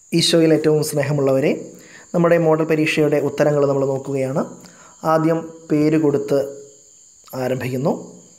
ഈശോയിൽ ഏറ്റവും സ്നേഹമുള്ളവരെ നമ്മുടെ മോഡൽ പരീക്ഷയുടെ ഉത്തരങ്ങൾ നമ്മൾ നോക്കുകയാണ് ആദ്യം പേര് കൊടുത്ത് ആരംഭിക്കുന്നു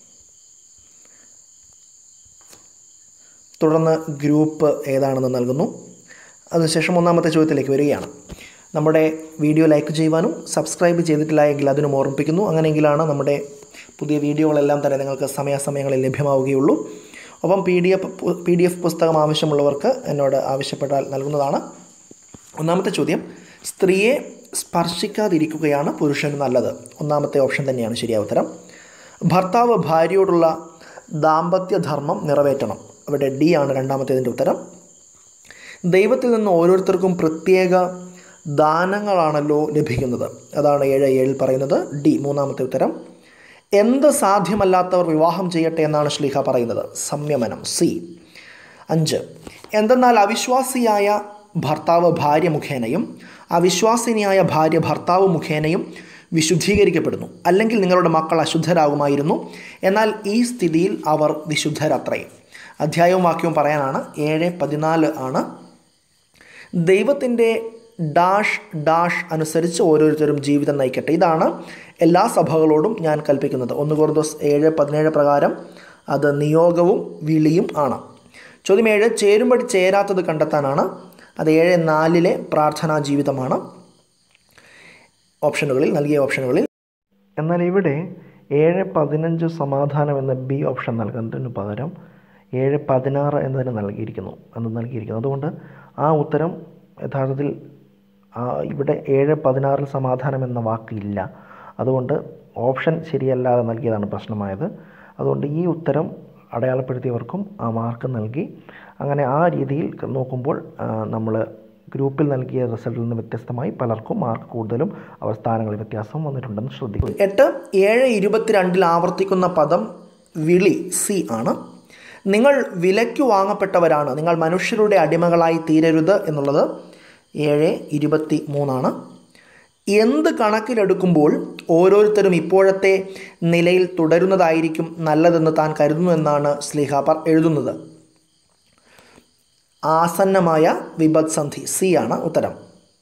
തുടർന്ന് ഗ്രൂപ്പ് ഏതാണെന്ന് നൽകുന്നു അതിനുശേഷം ഒന്നാമത്തെ ചോദ്യത്തിലേക്ക് വരികയാണ് നമ്മുടെ വീഡിയോ ലൈക്ക് ചെയ്യുവാനും സബ്സ്ക്രൈബ് ചെയ്തിട്ടില്ല എങ്കിൽ അതിനും ഓർമ്മിപ്പിക്കുന്നു അങ്ങനെയെങ്കിലാണ് നമ്മുടെ പുതിയ വീഡിയോകളെല്ലാം തന്നെ നിങ്ങൾക്ക് സമയാസമയങ്ങളിൽ ലഭ്യമാവുകയുള്ളൂ ഒപ്പം P D F P D F പുസ്തകം ആവശ്യമുള്ളവർക്ക് എന്നോട് ആവശ്യപ്പെട്ടാൽ നൽകുന്നതാണ് ഒന്നാമത്തെ ചോദ്യം സ്ത്രീയെ സ്പർശിക്കാതിരിക്കുകയാണ് പുരുഷന് നല്ലത് ഒന്നാമത്തെ ഓപ്ഷൻ തന്നെയാണ് ശരിയായ ഉത്തരം ഭർത്താവ് ഭാര്യയോടുള്ള ദാമ്പത്യധർമ്മം നിറവേറ്റണം അവിടെ ഡി ആണ് രണ്ടാമത്തേതിൻ്റെ ഉത്തരം ദൈവത്തിൽ നിന്ന് ഓരോരുത്തർക്കും പ്രത്യേക ദാനങ്ങളാണല്ലോ ലഭിക്കുന്നത് അതാണ് ഏഴ് ഏഴിൽ പറയുന്നത് ഡി മൂന്നാമത്തെ ഉത്തരം എന്ത് സാധ്യമല്ലാത്തവർ വിവാഹം ചെയ്യട്ടെ എന്നാണ് ശ്ലീഹ പറയുന്നത് സംയമനം സി അഞ്ച് എന്തെന്നാൽ അവിശ്വാസിയായ ഭർത്താവ് ഭാര്യ മുഖേനയും അവിശ്വാസിനിയായ ഭാര്യ ഭർത്താവ് മുഖേനയും വിശുദ്ധീകരിക്കപ്പെടുന്നു അല്ലെങ്കിൽ നിങ്ങളുടെ മക്കൾ അശുദ്ധരാകുമായിരുന്നു എന്നാൽ ഈ സ്ഥിതിയിൽ അവർ വിശുദ്ധരത്രേ അധ്യായവും വാക്യവും പറയാനാണ് ഏഴ് പതിനാല് ആണ് ദൈവത്തിൻ്റെ ഡാഷ് ഡാഷ് അനുസരിച്ച് ഓരോരുത്തരും ജീവിതം നയിക്കട്ടെ ഇതാണ് എല്ലാ സഭകളോടും ഞാൻ കൽപ്പിക്കുന്നത് ഒന്ന് കോർദോസ് ഏഴ് പതിനേഴ് പ്രകാരം അത് നിയോഗവും വിളിയും ആണ് ചോദ്യം ഏഴ് ചേരുമ്പടി ചേരാത്തത് കണ്ടെത്താനാണ് അത് ഏഴ് നാലിലെ പ്രാർത്ഥനാ ജീവിതമാണ് ഓപ്ഷനുകളിൽ നൽകിയ ഓപ്ഷനുകളിൽ എന്നാൽ ഇവിടെ ഏഴ് പതിനഞ്ച് സമാധാനം എന്ന ബി ഓപ്ഷൻ നൽകുന്നതിന് പകരം ഏഴ് പതിനാറ് എന്നതിന് നൽകിയിരിക്കുന്നു എന്ന് നൽകിയിരിക്കുന്നു അതുകൊണ്ട് ആ ഉത്തരം യഥാർത്ഥത്തിൽ ഇവിടെ ഏഴ് പതിനാറിൽ സമാധാനം എന്ന വാക്കില്ല അതുകൊണ്ട് ഓപ്ഷൻ ശരിയല്ലാതെ നൽകിയതാണ് പ്രശ്നമായത് അതുകൊണ്ട് ഈ ഉത്തരം അടയാളപ്പെടുത്തിയവർക്കും ആ മാർക്ക് നൽകി അങ്ങനെ ആ രീതിയിൽ നോക്കുമ്പോൾ നമ്മൾ ഗ്രൂപ്പിൽ നൽകിയ റിസൾട്ടിൽ നിന്ന് വ്യത്യസ്തമായി പലർക്കും മാർക്ക് കൂടുതലും അവർ സ്ഥാനങ്ങളിൽ വ്യത്യാസം വന്നിട്ടുണ്ടെന്ന് ശ്രദ്ധിക്കും എട്ട് ഏഴ് ഇരുപത്തിരണ്ടിൽ ആവർത്തിക്കുന്ന പദം വിളി സി ആണ് നിങ്ങൾ വിലയ്ക്ക് വാങ്ങപ്പെട്ടവരാണ് നിങ്ങൾ മനുഷ്യരുടെ അടിമകളായി തീരരുത് എന്നുള്ളത് ഏഴ് ഇരുപത്തി മൂന്നാണ് എന്ത് കണക്കിലെടുക്കുമ്പോൾ ഓരോരുത്തരും ഇപ്പോഴത്തെ നിലയിൽ തുടരുന്നതായിരിക്കും നല്ലതെന്ന് താൻ കരുതുന്നു എന്നാണ് സ്ലിഹാപ്പർ എഴുതുന്നത് ആസന്നമായ വിപത്സന്ധി സി ആണ് ഉത്തരം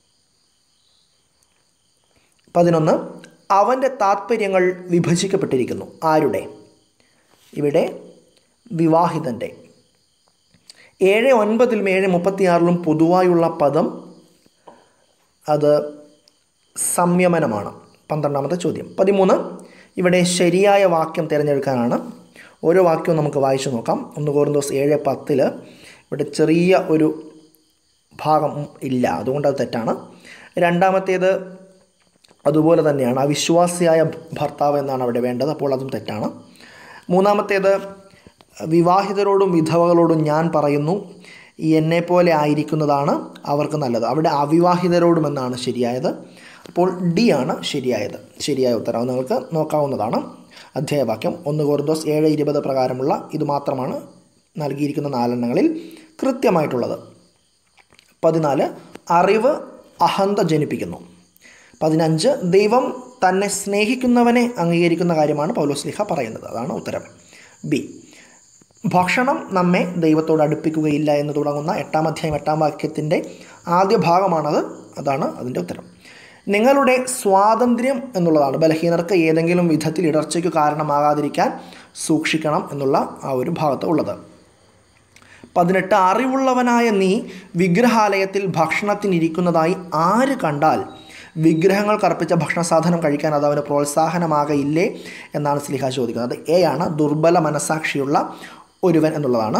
പതിനൊന്ന് അവൻ്റെ താത്പര്യങ്ങൾ വിഭജിക്കപ്പെട്ടിരിക്കുന്നു ആരുടെ ഇവിടെ വിവാഹിതൻ്റെ ഏഴ് ഒൻപതിലും ഏഴ് മുപ്പത്തിയാറിലും പൊതുവായുള്ള പദം അത് സംയമനമാണ് പന്ത്രണ്ടാമത്തെ ചോദ്യം പതിമൂന്ന് ഇവിടെ ശരിയായ വാക്യം തിരഞ്ഞെടുക്കാനാണ് ഓരോ വാക്യവും നമുക്ക് വായിച്ചു നോക്കാം ഒന്ന് കോറിന്തോസ് ഏഴ് പത്തിൽ ഇവിടെ ചെറിയ ഒരു ഭാഗം ഇല്ല അതുകൊണ്ട് അത് തെറ്റാണ് രണ്ടാമത്തേത് അതുപോലെ തന്നെയാണ് അവിശ്വാസിയായ ഭർത്താവ് എന്നാണ് അവിടെ വേണ്ടത് അപ്പോൾ അതും തെറ്റാണ് മൂന്നാമത്തേത് വിവാഹിതരോടും വിധവകളോടും ഞാൻ പറയുന്നു എന്നെപ്പോലെ ആയിരിക്കുന്നതാണ് അവർക്ക് നല്ലത് അവിടെ അവിവാഹിതരോടും എന്നാണ് ശരിയായത് അപ്പോൾ ഡി ആണ് ശരിയായത് ശരിയായ ഉത്തരം നിങ്ങൾക്ക് നോക്കാവുന്നതാണ് അധ്യായവാക്യം ഒന്ന് കോർദോസ് ഏഴ് ഇരുപത് പ്രകാരമുള്ള ഇത് മാത്രമാണ് നൽകിയിരിക്കുന്ന നാലെണ്ണങ്ങളിൽ കൃത്യമായിട്ടുള്ളത് പതിനാല് അറിവ് അഹന്ത ജനിപ്പിക്കുന്നു പതിനഞ്ച് ദൈവം തന്നെ സ്നേഹിക്കുന്നവനെ അംഗീകരിക്കുന്ന കാര്യമാണ് പൗലോസ്ലിഹ പറയുന്നത് അതാണ് ഉത്തരം ബി ഭക്ഷണം നമ്മെ ദൈവത്തോട് അടുപ്പിക്കുകയില്ല എന്ന് തുടങ്ങുന്ന എട്ടാം അധ്യായം എട്ടാം വാക്യത്തിൻ്റെ ആദ്യ ഭാഗമാണത് അതാണ് അതിൻ്റെ ഉത്തരം നിങ്ങളുടെ സ്വാതന്ത്ര്യം എന്നുള്ളതാണ് ബലഹീനർക്ക് ഏതെങ്കിലും വിധത്തിൽ ഇടർച്ചയ്ക്ക് കാരണമാകാതിരിക്കാൻ സൂക്ഷിക്കണം എന്നുള്ള ആ ഒരു ഭാഗത്ത് ഉള്ളത് പതിനെട്ട് അറിവുള്ളവനായ നീ വിഗ്രഹാലയത്തിൽ ഭക്ഷണത്തിനിരിക്കുന്നതായി ആര് കണ്ടാൽ വിഗ്രഹങ്ങൾക്ക് അർപ്പിച്ച ഭക്ഷണ സാധനം കഴിക്കാൻ അത് അവന് പ്രോത്സാഹനമാകയില്ലേ എന്നാണ് സ്ലിഹ ചോദിക്കുന്നത് എ ആണ് ദുർബല മനസാക്ഷിയുള്ള ഒരുവൻ എന്നുള്ളതാണ്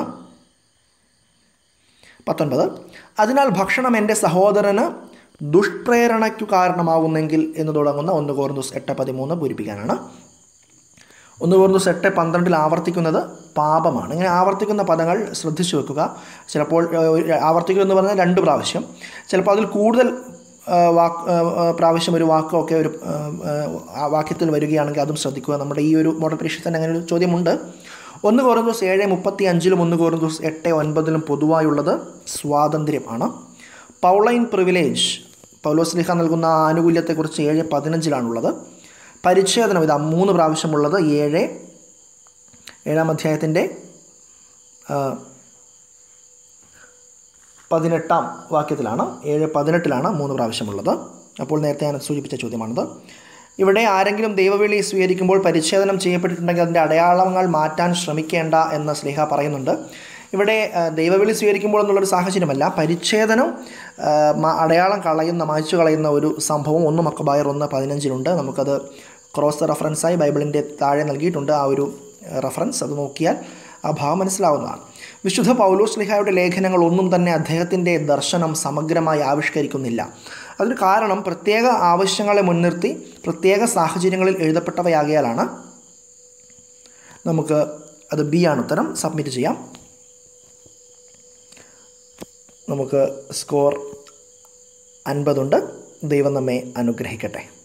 പത്തൊൻപത് അതിനാൽ ഭക്ഷണം എൻ്റെ സഹോദരന് ദുഷ്പ്രേരണയ്ക്കു കാരണമാകുന്നെങ്കിൽ എന്ന് തുടങ്ങുന്ന ഒന്ന് കോർന്നൂസ് എട്ട് പതിമൂന്ന് പൂരിപ്പിക്കാനാണ് ഒന്ന് കോർന്നൂസ് എട്ട് പന്ത്രണ്ടിൽ ആവർത്തിക്കുന്നത് പാപമാണ് ഇങ്ങനെ ആവർത്തിക്കുന്ന പദങ്ങൾ ശ്രദ്ധിച്ചു വെക്കുക ചിലപ്പോൾ ആവർത്തിക്കുക എന്ന് പറഞ്ഞാൽ രണ്ട് പ്രാവശ്യം ചിലപ്പോൾ അതിൽ കൂടുതൽ വാക്ക് പ്രാവശ്യം ഒരു വാക്കൊക്കെ ഒരു വാക്യത്തിൽ വരികയാണെങ്കിൽ അതും ശ്രദ്ധിക്കുക നമ്മുടെ ഈ ഒരു മോഡൽ പരീക്ഷയിൽ തന്നെ അങ്ങനെ ഒരു ചോദ്യമുണ്ട് ഒന്ന് കോറിന്തോസ് ഏഴ് മുപ്പത്തി അഞ്ചിലും ഒന്ന് കോറിന്തോസ് എട്ട് ഒൻപതിലും പൊതുവായുള്ളത് സ്വാതന്ത്ര്യം ആണ് പൗളൈൻ പ്രിവിലേജ് പൗലോസ്ലിഹ നൽകുന്ന ആനുകൂല്യത്തെക്കുറിച്ച് ഏഴ് പതിനഞ്ചിലാണുള്ളത് പരിച്ഛേദനം ഇതാ മൂന്ന് പ്രാവശ്യമുള്ളത് ഏഴ് ഏഴാം അധ്യായത്തിൻ്റെ പതിനെട്ടാം വാക്യത്തിലാണ് ഏഴ് പതിനെട്ടിലാണ് മൂന്ന് പ്രാവശ്യമുള്ളത് അപ്പോൾ നേരത്തെ ഞാൻ സൂചിപ്പിച്ച ചോദ്യമാണിത് ഇവിടെ ആരെങ്കിലും ദൈവവിളി സ്വീകരിക്കുമ്പോൾ പരിച്ഛേദനം ചെയ്യപ്പെട്ടിട്ടുണ്ടെങ്കിൽ അതിൻ്റെ അടയാളങ്ങൾ മാറ്റാൻ ശ്രമിക്കേണ്ട എന്ന് സ്നേഹ പറയുന്നുണ്ട് ഇവിടെ ആ, ദൈവവിളി സ്വീകരിക്കുമ്പോൾ എന്നുള്ളൊരു സാഹചര്യമല്ല പരിച്ഛേദനം ആ, മ- അടയാളം കളയുന്ന മായ്ച്ചു കളയുന്ന ഒരു സംഭവം ഒന്ന് മക്കബായർ ഒന്ന് പതിനഞ്ചിലുണ്ട് നമുക്കത് ക്രോസ് റെഫറൻസായി ബൈബിളിൻ്റെ താഴെ നൽകിയിട്ടുണ്ട് ആ ഒരു റെഫറൻസ് അത് നോക്കിയാൽ ആ ഭാവം മനസ്സിലാവുന്നതാണ് വിശുദ്ധ പൗലോസ് ലിഹായുടെ ലേഖനങ്ങൾ ഒന്നും തന്നെ അദ്ദേഹത്തിൻ്റെ ദർശനം സമഗ്രമായി ആവിഷ്കരിക്കുന്നില്ല അതിന് കാരണം പ്രത്യേക ആവശ്യങ്ങളെ മുൻനിർത്തി പ്രത്യേക സാഹചര്യങ്ങളിൽ എഴുതപ്പെട്ടവയാകിയാലാണ് നമുക്ക് അത് ബി ആണ് ഉത്തരം സബ്മിറ്റ് ചെയ്യാം നമുക്ക് സ്കോർ അൻപതുണ്ട് ദൈവം നമ്മെ അനുഗ്രഹിക്കട്ടെ